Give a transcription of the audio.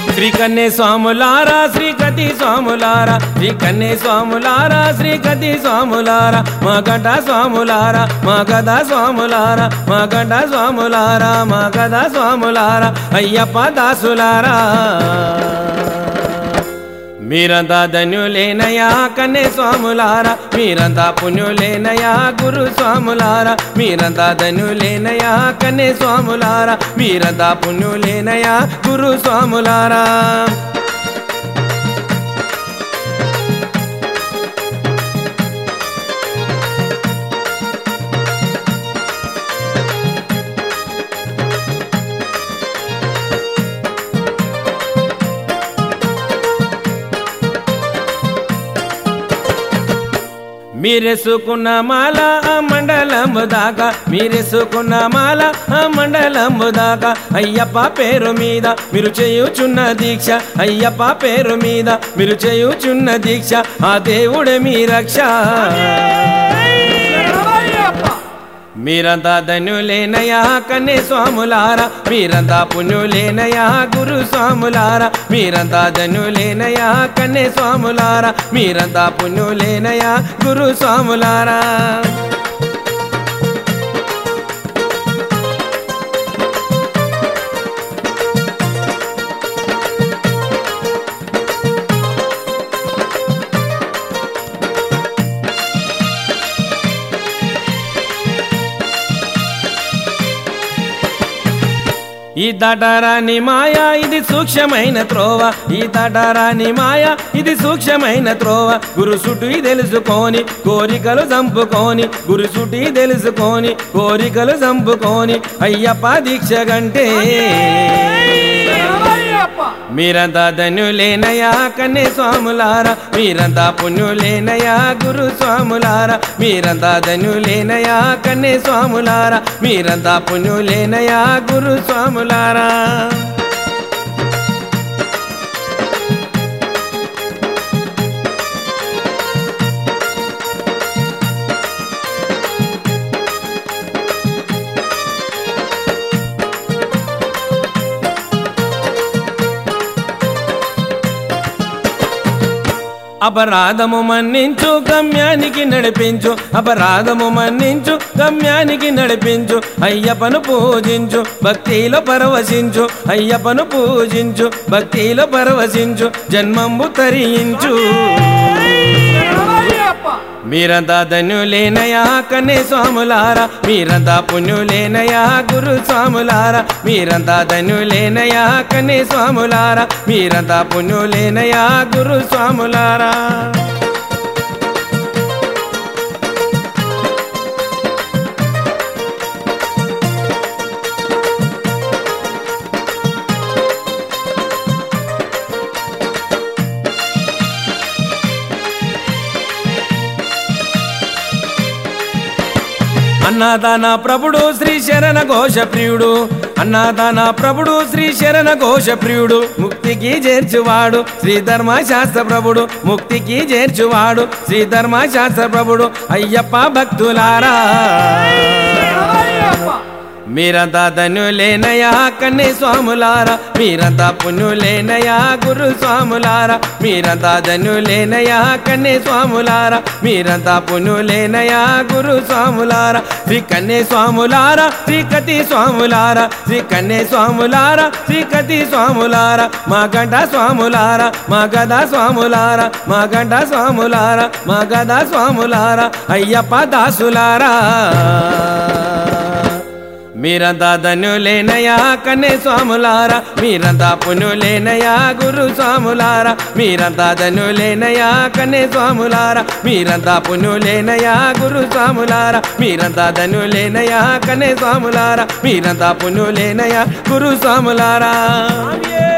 శ్రీ కన్నే స్వాములారా శ్రీ కతి స్వాములారా శ్రీ కన్నే స్వాములారా శ్రీ కతి స్వాములారా మా గంట స్వాములారా మా గద స్వాములారా మా గంట స్వాములారా మా గద స్వాములారా అయ్యప్ప దాసులారా మీరంతా ధన్యులేనయా కన్నే స్వాములారా మీరంతా పుణ్యులేనయా గురు స్వాములారా మీరంతా ధన్యులేనయా కన్నే స్వాములారా మీరంతా పుణ్యులేనయా గురు స్వాములారా మీరెసుకున్న మాల ఆ మండలము దాకా మీరెసుకున్న మాల ఆ మండలము దాకా అయ్యప్ప పేరు మీద మీరు చేయుచున్న దీక్ష అయ్యప్ప పేరు మీద మీరు చేయుచున్న దీక్ష ఆ దేవుడే మీ రక్ష మీరంతా ధన్యులేనయా కన్నే స్వాములారా మీరంతా పుణ్యులేనయా గురు స్వాములారా మీరంతా ధన్యులేనయా కన్నే స్వాములారా మీరంతా పుణ్యులేనయా గురు స్వాములారా ఈ దటరాని మాయ ఇది సూక్ష్మమైన త్రోవ ఈ దటరాని మాయ ఇది సూక్ష్మమైన త్రోవ గురు సుటి తెలుసుకొని కోరికలు చంపుకొని గురు సుటి తెలుసుకొని కోరికలు చంపుకొని అయ్యప్ప దీక్ష గంటే మీరంతా ధన్యులేనయా కన్నే స్వాములారా మీరంతా పుణ్యులేనయా గురు స్వాములారా మీరంతా ధన్యులేనయా కన్నే స్వాములారా మీరంతా పుణ్యులేనయా గురు స్వాములారా అపరాధము మన్నించు గమ్యానికి నడిపించు అపరాధము మన్నించు గమ్యానికి నడిపించు అయ్యప్పను పూజించు భక్తిలో పరవశించు అయ్యప్పను పూజించు భక్తిలో పరవశించు జన్మంబు తరించు మీరంతా ధన్యులేనయా కన్నే స్వాములారా మీరంతా పుణ్యులేనయా గురు స్వాములారా మీరంతా ధన్యులేనయా కన్నే స్వాములారా మీరంతా పుణ్యులేనయా గురు స్వాములారా అన్నదాన ప్రభుడు శ్రీ శరణ ఘోష ప్రియుడు అన్నదాన ప్రభుడు శ్రీ శరణ ఘోష ప్రియుడు ముక్తికి చేర్చువాడు శ్రీ ధర్మశాస్త్ర ప్రభుడు ముక్తికి చేర్చువాడు శ్రీ ధర్మశాస్త్ర ప్రభుడు అయ్యప్ప భక్తులారా మీరంతా ధన్యులేనయా కన్నే స్వాములారా మీరంతా పుణ్యులేనయా గురు స్వాములారా మీరంతా ధన్యులేనయా కన్నే స్వాములారా మీరంతా పుణ్యులేనయా గురు స్వాములారా శ్రీ కన్నే స్వాములారా శ్రీ కతి స్వాములారా శ్రీ కన్నే స్వాములారా శ్రీ కతి స్వాములారా మా గంట స్వాములారా మా గద స్వాములారా మా గంట స్వాములారా మా గద స్వాములారా అయ్యప్ప దాసులారా మీరంతా ధన్యులేనయా కన్నే స్వాములారా మీరంతా పుణ్యులేనయా గురు స్వాములారా మీరంతా ధన్యులేనయా కన్నే స్వాములారా మీరంతా పుణ్యులేనయా గురు స్వాములారా మీరంతా ధన్యులేనయా కన్నే స్వాములారా మీరంతా పుణ్యులేనయా గురు స్వాములారా